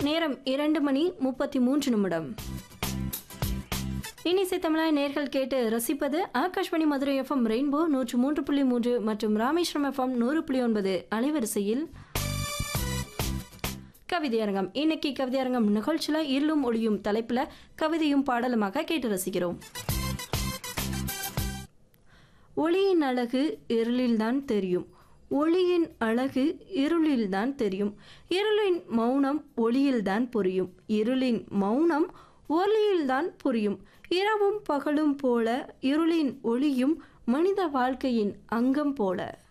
நேரம் இரண்டு மணி முப்பத்தி மூன்று நிமிடம் இனிசை தமிழாய் நேர்கள் கேட்டு ரசிப்பது ஆகாஷ்வாணி மதுரை எஃப்எம் ரெயின்போ நூற்று மூன்று புள்ளி மூன்று மற்றும் ராமேஸ்வரம் எஃப்எம் நூறு புள்ளி ஒன்பது அலைவரிசையில் கவிதையரங்கம் இன்னைக்கு கவிதையரங்கம் நிகழ்ச்சியில் இருளும் ஒளியும் தலைப்புல கவிதையும் பாடலுமாக கேட்டு ரசிக்கிறோம் ஒளியின் அழகு இருளில்தான் தெரியும் ஒளியின் அழகு இருளில்தான் தெரியும் இருளின் மௌனம் ஒளியில்தான் புரியும் இருளின் மௌனம் ஒளியில்தான் புரியும் இரவும் பகலும் போல இருளின் ஒளியும் மனித வாழ்க்கையின் அங்கம் போல